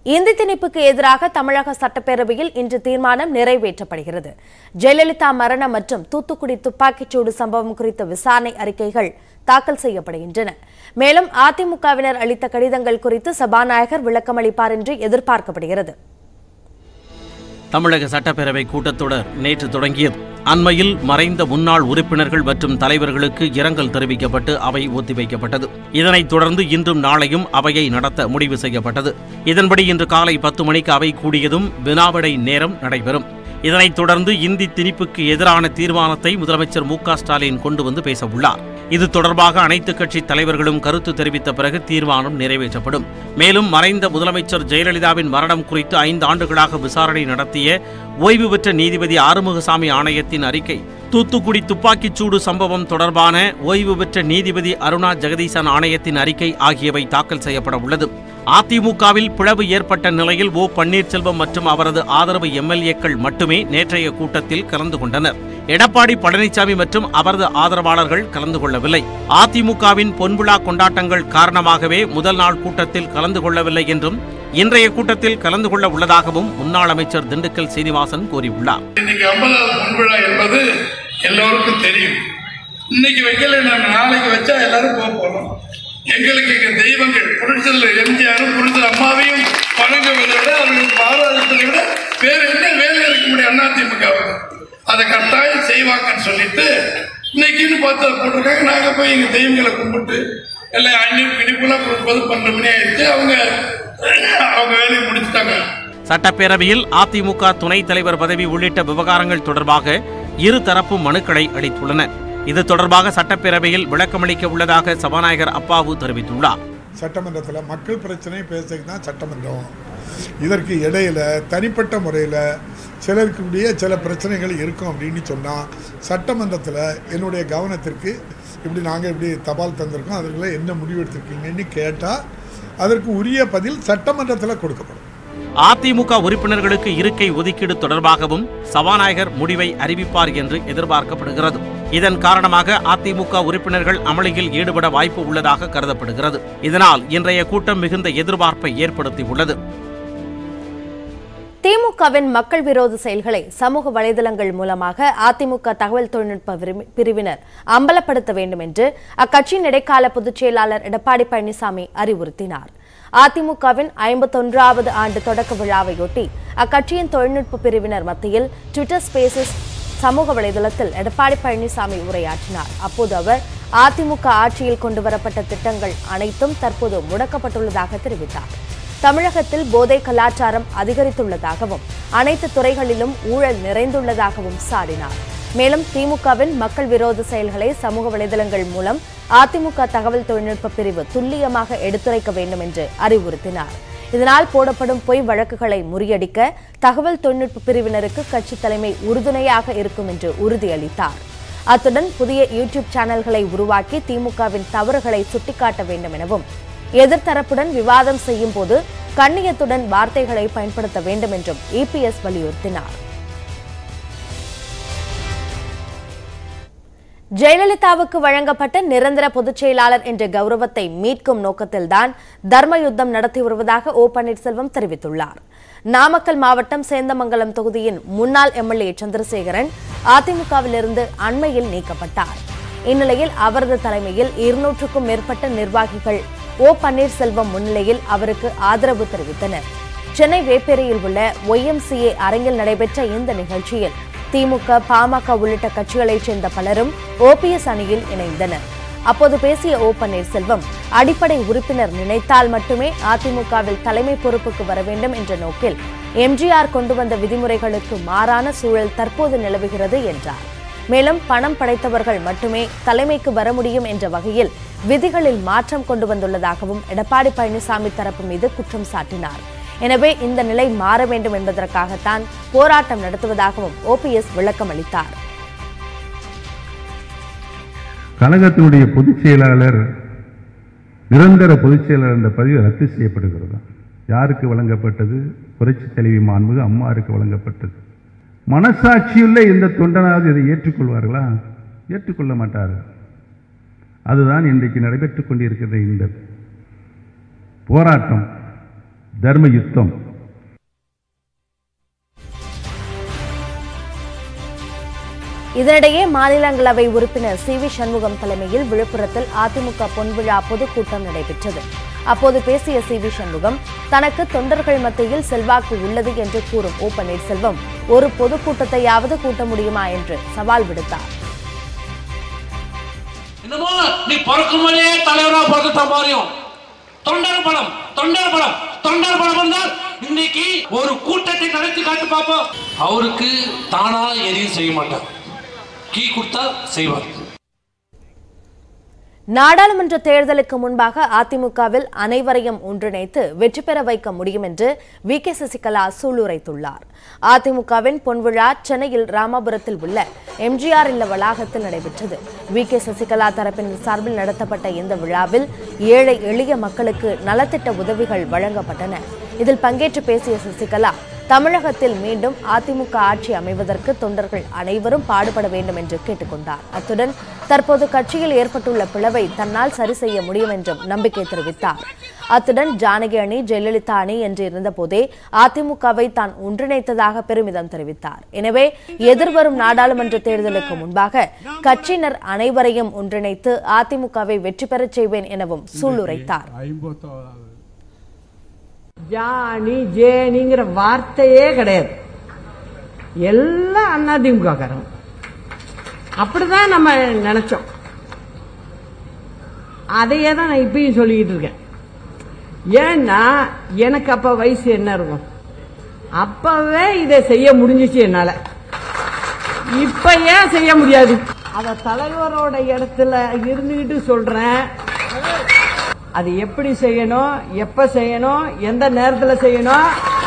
இந்தி திணிப்புக்கு எதிராக தமிழக சட்டப்பேரவையில் இன்று தீர்மானம் நிறைவேற்றப்படுகிறது ஜெயலலிதா மரணம் மற்றும் தூத்துக்குடி துப்பாக்கிச்சூடு சம்பவம் குறித்த விசாரணை அறிக்கைகள் தாக்கல் செய்யப்படுகின்றன மேலும் அதிமுகவினர் அளித்த கடிதங்கள் குறித்து சபாநாயகர் விளக்கமளிப்பார் என்று எதிர்பார்க்கப்படுகிறது தமிழக சட்டப்பேரவை கூட்டத்தொடர் நேற்று தொடங்கியது அண்மையில் மறைந்த முன்னாள் உறுப்பினர்கள் மற்றும் தலைவர்களுக்கு இரங்கல் தெரிவிக்கப்பட்டு அவை ஒத்திவைக்கப்பட்டது இதனைத் தொடர்ந்து இன்றும் நாளையும் அவையை நடத்த முடிவு செய்யப்பட்டது இதன்படி இன்று காலை பத்து மணிக்கு அவை கூடியதும் வினாவிடை நேரம் நடைபெறும் இதனைத் தொடர்ந்து இந்தி திணிப்புக்கு எதிரான தீர்மானத்தை முதலமைச்சர் மு க ஸ்டாலின் கொண்டு வந்து பேச உள்ளார் இது தொடர்பாக அனைத்துக் கட்சி தலைவர்களும் கருத்து தெரிவித்த பிறகு தீர்மானம் நிறைவேற்றப்படும் மேலும் மறைந்த முதலமைச்சர் ஜெயலலிதாவின் மரணம் குறித்து ஐந்து ஆண்டுகளாக விசாரணை நடத்திய ஓய்வு பெற்ற நீதிபதி ஆறுமுகசாமி ஆணையத்தின் அறிக்கை தூத்துக்குடி துப்பாக்கிச்சூடு சம்பவம் தொடர்பான ஓய்வு பெற்ற நீதிபதி அருணா ஜெகதீசன் ஆணையத்தின் அறிக்கை ஆகியவை தாக்கல் செய்யப்பட உள்ளது அதிமுகவில் பிளவு ஏற்பட்ட நிலையில் ஓ பன்னீர்செல்வம் மற்றும் அவரது ஆதரவு எம்எல்ஏக்கள் மட்டுமே நேற்றைய கூட்டத்தில் கலந்து கொண்டனர் எடப்பாடி பழனிசாமி மற்றும் அவரது ஆதரவாளர்கள் கலந்து கொள்ளவில்லை அதிமுகவின் பொன்விழா கொண்டாட்டங்கள் காரணமாகவே முதல் நாள் கூட்டத்தில் கலந்து கொள்ளவில்லை என்றும் இன்றைய கூட்டத்தில் கலந்து கொள்ள உள்ளதாகவும் முன்னாள் அமைச்சர் திண்டுக்கல் சீனிவாசன் கூறியுள்ளார் இன்னைக்கு ஐம்பதாவது பொன்விழா என்பது எல்லோருக்கும் தெரியும் இன்னைக்கு வைக்கல நாங்க நாளைக்கு வச்சா எல்லாரும் போக போறோம் எங்களுக்கு இங்க தெய்வங்கள் புரிச்சல் எம்ஜிஆரும் புரிச்சல் அம்மாவையும் வணங்குவதை விட அவர்களுக்கு ஆராதிப்பதை விட வேற என்ன வேலை இருக்க முடியும் அதிமுகவுக்கு அதை கட்டாயம் செய்வாங்கன்னு சொல்லிட்டு இன்னைக்குன்னு பார்த்து அதை போட்டிருக்காங்க நாங்க போய் எங்க தெய்வங்களை கும்பிட்டு எல்லாம் ஐநூறு இனிப்புலாம் கொடுப்பது பன்னெண்டு மணி ஆயிடுச்சு அவங்க அவங்க வேலையை முடிச்சுட்டாங்க சட்டப்பேரவையில் அதிமுக துணைத் தலைவர் பதவி உள்ளிட்ட விவகாரங்கள் தொடர்பாக இரு தரப்பும் மனுக்களை அளித்துள்ளன இது தொடர்பாக சட்டப்பேரவையில் விளக்கமளிக்க உள்ளதாக சபாநாயகர் அப்பாவு தெரிவித்துள்ளார் சட்டமன்றத்தில் மக்கள் பிரச்சனை பேசுறதுக்கு தான் சட்டமன்றம் இதற்கு இடையில தனிப்பட்ட முறையில் சிலருக்குடைய சில பிரச்சனைகள் இருக்கும் அப்படின்னு சொன்னால் சட்டமன்றத்தில் என்னுடைய கவனத்திற்கு இப்படி நாங்கள் இப்படி தபால் தந்திருக்கோம் அதற்குள்ள என்ன முடிவு எடுத்திருக்கீங்கன்னு கேட்டால் அதற்கு உரிய பதில் சட்டமன்றத்தில் கொடுக்கப்படும் அதிமுக உறுப்பினர்களுக்கு இருக்கை ஒதுக்கீடு தொடர்பாகவும் சபாநாயகர் முடிவை அறிவிப்பார் என்று எதிர்பார்க்கப்படுகிறது இதன் காரணமாக அதிமுக உறுப்பினர்கள் அமளியில் ஈடுபட வாய்ப்பு உள்ளதாக கருதப்படுகிறது இதனால் இன்றைய கூட்டம் மிகுந்த எதிர்பார்ப்பை ஏற்படுத்தியுள்ளது திமுகவின் மக்கள் விரோத செயல்களை சமூக வலைதளங்கள் மூலமாக அதிமுக தகவல் தொழில்நுட்ப விரிமி- பிரிவினர் அம்பலப்படுத்த வேண்டும் என்று அக்கட்சியின் இடைக்கால பொதுச் செயலாளர் எடப்பாடி பழனிசாமி அறிவுறுத்தினார் அதிமுகவின் ஐம்பத்தொன்றாவது ஆண்டு தொடக்க விழாவையொட்டி அக்கட்சியின் தொழில்நுட்ப பிரிவினர் மத்தியில் ட்விட்டர் ஸ்பேசஸ் சமூக வலைதளத்தில் எடப்பாடி பழனிசாமி உரையாற்றினார் அப்போது அவர் அதிமுக ஆட்சியில் கொண்டுவரப்பட்ட திட்டங்கள் அனைத்தும் தற்போது முடக்கப்பட்டுள்ளதாக தெரிவித்தார் தமிழகத்தில் போதை கலாச்சாரம் அதிகரித்துள்ளதாகவும் அனைத்து துறைகளிலும் ஊழல் நிறைந்துள்ளதாகவும் சாடினார் மேலும் திமுகவின் மக்கள் விரோத செயல்களை சமூக வலைதளங்கள் மூலம் அதிமுக தகவல் தொழில்நுட்ப பிரிவு துல்லியமாக எடுத்துரைக்க வேண்டும் என்று அறிவுறுத்தினார் இதனால் போடப்படும் பொய் வழக்குகளை முறியடிக்க தகவல் தொழில்நுட்ப பிரிவினருக்கு கட்சி தலைமை உறுதுணையாக இருக்கும் என்று உறுதியளித்தார் அத்துடன் புதிய யூடியூப் சேனல்களை உருவாக்கி திமுகவின் தவறுகளை சுட்டிக்காட்ட வேண்டும் எனவும் எதிர்த்தரப்புடன் விவாதம் செய்யும் போது கண்ணியத்துடன் வார்த்தைகளை பயன்படுத்த வேண்டும் என்றும் இபிஎஸ் வலியுறுத்தினார் ஜெயலலிதாவுக்கு வழங்கப்பட்ட நிரந்தர பொதுச் செயலாளர் என்ற கௌரவத்தை மீட்கும் நோக்கத்தில்தான் தர்ம யுத்தம் நடத்தி வருவதாக ஓ பன்னீர்செல்வம் தெரிவித்துள்ளார் நாமக்கல் மாவட்டம் சேந்தமங்கலம் தொகுதியின் முன்னாள் எம்எல்ஏ சந்திரசேகரன் அதிமுகவிலிருந்து அண்மையில் நீக்கப்பட்டார் இந்நிலையில் அவரது தலைமையில் இருநூற்றுக்கும் மேற்பட்ட நிர்வாகிகள் ஓ பன்னீர்செல்வம் முன்னிலையில் அவருக்கு ஆதரவு தெரிவித்தனர் சென்னை வேப்பேரியில் உள்ள ஒய்எம்சிஏ அரங்கில் நடைபெற்ற இந்த நிகழ்ச்சியில் திமுக பாமக உள்ளிட்ட கட்சிகளைச் சேர்ந்த பலரும் ஓபிஎஸ் அணியில் இணைந்தனர் அப்போது பேசிய ஓ பன்னீர்செல்வம் அடிப்படை உறுப்பினர் நினைத்தால் மட்டுமே அதிமுகவில் தலைமை பொறுப்புக்கு வர வேண்டும் என்ற நோக்கில் எம்ஜிஆர் கொண்டு வந்த விதிமுறைகளுக்கு மாறான சூழல் தற்போது நிலவுகிறது என்றார் மேலும் பணம் படைத்தவர்கள் மட்டுமே தலைமைக்கு வர முடியும் என்ற வகையில் விதிகளில் மாற்றம் கொண்டு வந்துள்ளதாகவும் எடப்பாடி பழனிசாமி தரப்பு மீது குற்றம் சாட்டினார் எனவே இந்த நிலை மாற வேண்டும் என்பதற்காகத்தான் போராட்டம் நடத்துவதாகவும் ஓபிஎஸ் விளக்கம் அளித்தார் கழகத்தினுடைய பொதுச் செயலாளர் நிரந்தர பொதுச் செயலாளர் என்ற பதவி ரத்து செய்யப்படுகிறது யாருக்கு வழங்கப்பட்டது புரட்சி தலைவி மாண்புகு அம்மாருக்கு வழங்கப்பட்டது மனசாட்சியுள்ள இந்த தொண்டனாவது இதை ஏற்றுக்கொள்வார்களா ஏற்றுக்கொள்ள மாட்டார்கள் அதுதான் இன்றைக்கு நடைபெற்றுக் கொண்டிருக்கிற இந்த போராட்டம் தர்ம யுத்தம் இதனிடையே மாநிலங்களவை உறுப்பினர் சி வி சண்முகம் தலைமையில் விழுப்புரத்தில் அதிமுக பொன்விழா பொதுக்கூட்டம் நடைபெற்றது அப்போது பேசிய சி வி சண்முகம் தனக்கு தொண்டர்கள் மத்தியில் செல்வாக்கு உள்ளது என்று கூறும் ஓ பன்னீர்செல்வம் ஒரு பொதுக்கூட்டத்தையாவது கூட்ட முடியுமா என்று சவால் விடுத்தார் என்னமோ நீ பிறக்கும் போதே தலைவரா பிறந்துட்ட மாதிரியும் தொண்டர் படம் தொண்டர் படம் தொண்டர் படம் வந்தால் இன்னைக்கு ஒரு கூட்டத்தை நடத்தி காட்டு பார்ப்போம் அவருக்கு தானா எதையும் செய்ய மாட்டார் கீ கொடுத்தா செய்வார் நாடாளுமன்ற தேர்தலுக்கு முன்பாக அதிமுகவில் அனைவரையும் ஒன்றிணைத்து வெற்றி பெற வைக்க முடியும் என்று வி கே சசிகலா சூளுரைத்துள்ளார் அதிமுகவின் பொன்விழா சென்னையில் ராமாபுரத்தில் உள்ள எம்ஜிஆர் இல்ல வளாகத்தில் நடைபெற்றது வி கே சசிகலா தரப்பினர் சார்பில் நடத்தப்பட்ட இந்த விழாவில் ஏழை எளிய மக்களுக்கு நலத்திட்ட உதவிகள் வழங்கப்பட்டன இதில் பங்கேற்று பேசிய சசிகலா தமிழகத்தில் மீண்டும் அதிமுக ஆட்சி அமைவதற்கு தொண்டர்கள் அனைவரும் பாடுபட வேண்டும் என்று கேட்டுக்கொண்டார் அத்துடன் தற்போது கட்சியில் ஏற்பட்டுள்ள பிளவை தன்னால் சரி செய்ய முடியும் என்றும் நம்பிக்கை தெரிவித்தார் அத்துடன் ஜானகி அணி ஜெயலலிதா அணி என்று இருந்தபோதே அதிமுகவை தான் ஒன்றிணைத்ததாக பெருமிதம் தெரிவித்தார் எனவே எதிர்வரும் நாடாளுமன்ற தேர்தலுக்கு முன்பாக கட்சியினர் அனைவரையும் ஒன்றிணைத்து அதிமுகவை வெற்றி பெறச் செய்வேன் எனவும் சூளுரைத்தார் ஜானி ஜேனிங்கிற வார்த்தையே கிடையாது எல்லாம் அதிமுக காரங்க அப்படிதான் நம்ம நினைச்சோம் அதையே தான் நான் இப்பயும் சொல்லிக்கிட்டு இருக்கேன் ஏன்னா எனக்கு அப்ப வயசு என்ன இருக்கும் அப்பவே இதை செய்ய முடிஞ்சிச்சு என்னால இப்ப ஏன் செய்ய முடியாது அத தலைவரோட இடத்துல இருந்துகிட்டு சொல்றேன் அது எப்படி செய்யணும் எப்ப செய்யணும் எந்த நேரத்துல செய்யணும்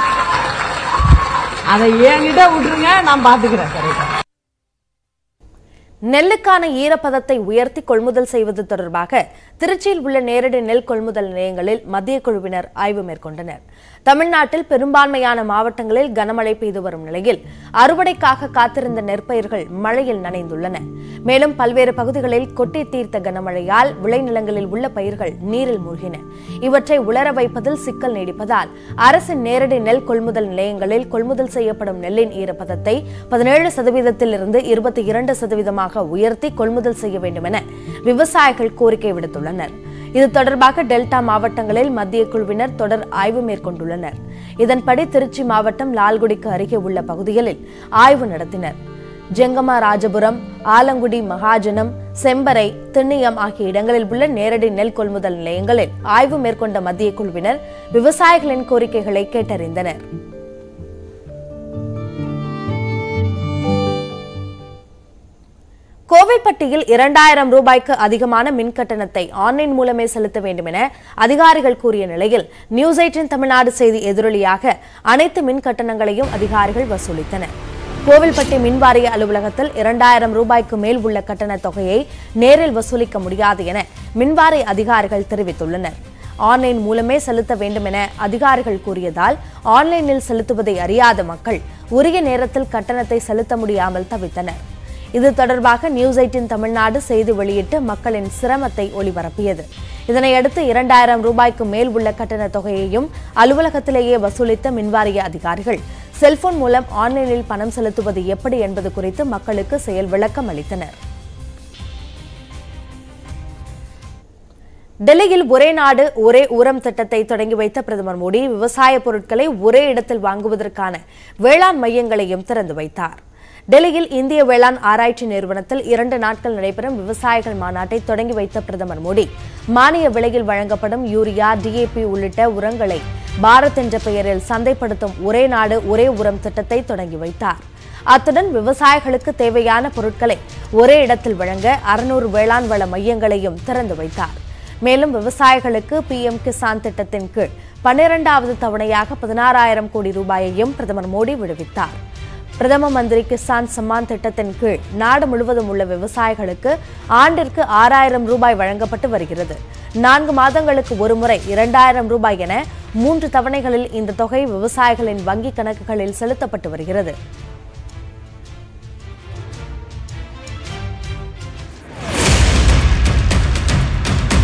அதை என்கிட்ட விட்டுருங்க நான் பாத்துக்கிறேன் கரெக்டா நெல்லுக்கான ஈரப்பதத்தை உயர்த்தி கொள்முதல் செய்வது தொடர்பாக திருச்சியில் உள்ள நேரடி நெல் கொள்முதல் நிலையங்களில் மத்திய குழுவினர் ஆய்வு மேற்கொண்டனர் தமிழ்நாட்டில் பெரும்பான்மையான மாவட்டங்களில் கனமழை பெய்து வரும் நிலையில் அறுவடைக்காக காத்திருந்த நெற்பயிர்கள் மழையில் நனைந்துள்ளன மேலும் பல்வேறு பகுதிகளில் கொட்டி தீர்த்த கனமழையால் விளைநிலங்களில் உள்ள பயிர்கள் நீரில் மூழ்கின இவற்றை உலர வைப்பதில் சிக்கல் நீடிப்பதால் அரசின் நேரடி நெல் கொள்முதல் நிலையங்களில் கொள்முதல் செய்யப்படும் நெல்லின் ஈரப்பதத்தை பதினேழு சதவீதத்திலிருந்து இருபத்தி இரண்டு சதவீதமாக உயர்த்தி கொள்முதல் செய்ய வேண்டும் என விவசாயிகள் கோரிக்கை விடுத்துள்ளனர் இது தொடர்பாக டெல்டா மாவட்டங்களில் மத்திய குழுவினர் தொடர் ஆய்வு மேற்கொண்டுள்ளனர் இதன்படி திருச்சி மாவட்டம் லால்குடிக்கு அருகே உள்ள பகுதிகளில் ஆய்வு நடத்தினர் ஜெங்கமா ராஜபுரம் ஆலங்குடி மகாஜனம் செம்பரை திண்ணியம் ஆகிய இடங்களில் உள்ள நேரடி நெல் கொள்முதல் நிலையங்களில் ஆய்வு மேற்கொண்ட மத்திய குழுவினர் விவசாயிகளின் கோரிக்கைகளை கேட்டறிந்தனர் கோவில்பட்டியில் இரண்டாயிரம் ரூபாய்க்கு அதிகமான மின் கட்டணத்தை ஆன்லைன் மூலமே செலுத்த வேண்டும் என அதிகாரிகள் கூறிய நிலையில் நியூஸ் எயிட்டின் தமிழ்நாடு செய்தி எதிரொலியாக அனைத்து மின் கட்டணங்களையும் அதிகாரிகள் வசூலித்தனர் கோவில்பட்டி மின்வாரிய அலுவலகத்தில் இரண்டாயிரம் ரூபாய்க்கு மேல் உள்ள கட்டண தொகையை நேரில் வசூலிக்க முடியாது என மின்வாரிய அதிகாரிகள் தெரிவித்துள்ளனர் ஆன்லைன் மூலமே செலுத்த வேண்டும் என அதிகாரிகள் கூறியதால் ஆன்லைனில் செலுத்துவதை அறியாத மக்கள் உரிய நேரத்தில் கட்டணத்தை செலுத்த முடியாமல் தவித்தனர் இது தொடர்பாக நியூஸ் எயிட்டின் தமிழ்நாடு செய்தி வெளியிட்டு மக்களின் சிரமத்தை ஒளிபரப்பியது இதனையடுத்து இரண்டாயிரம் ரூபாய்க்கு மேல் உள்ள கட்டண தொகையையும் அலுவலகத்திலேயே வசூலித்த மின்வாரிய அதிகாரிகள் செல்போன் மூலம் ஆன்லைனில் பணம் செலுத்துவது எப்படி என்பது குறித்து மக்களுக்கு செயல் விளக்கம் அளித்தனர் டெல்லியில் ஒரே நாடு ஒரே உரம் திட்டத்தை தொடங்கி வைத்த பிரதமர் மோடி விவசாய பொருட்களை ஒரே இடத்தில் வாங்குவதற்கான வேளாண் மையங்களையும் திறந்து வைத்தார் டெல்லியில் இந்திய வேளாண் ஆராய்ச்சி நிறுவனத்தில் இரண்டு நாட்கள் நடைபெறும் விவசாயிகள் மாநாட்டை தொடங்கி வைத்த பிரதமர் மோடி மானிய விலையில் வழங்கப்படும் யூரியா டிஏபி உள்ளிட்ட உரங்களை பாரத் என்ற பெயரில் சந்தைப்படுத்தும் ஒரே நாடு ஒரே உரம் திட்டத்தை தொடங்கி வைத்தார் அத்துடன் விவசாயிகளுக்கு தேவையான பொருட்களை ஒரே இடத்தில் வழங்க அறுநூறு வேளாண் வள மையங்களையும் திறந்து வைத்தார் மேலும் விவசாயிகளுக்கு பிஎம் கிசான் திட்டத்தின் கீழ் பன்னிரண்டாவது தவணையாக பதினாறாயிரம் கோடி ரூபாயையும் பிரதமர் மோடி விடுவித்தார் பிரதம மந்திரி கிசான் சம்மான் திட்டத்தின் கீழ் நாடு முழுவதும் உள்ள விவசாயிகளுக்கு ஆண்டிற்கு ஆறாயிரம் ரூபாய் வழங்கப்பட்டு வருகிறது நான்கு மாதங்களுக்கு ஒருமுறை இரண்டாயிரம் ரூபாய் என மூன்று தவணைகளில் இந்த தொகை விவசாயிகளின் வங்கிக் கணக்குகளில் செலுத்தப்பட்டு வருகிறது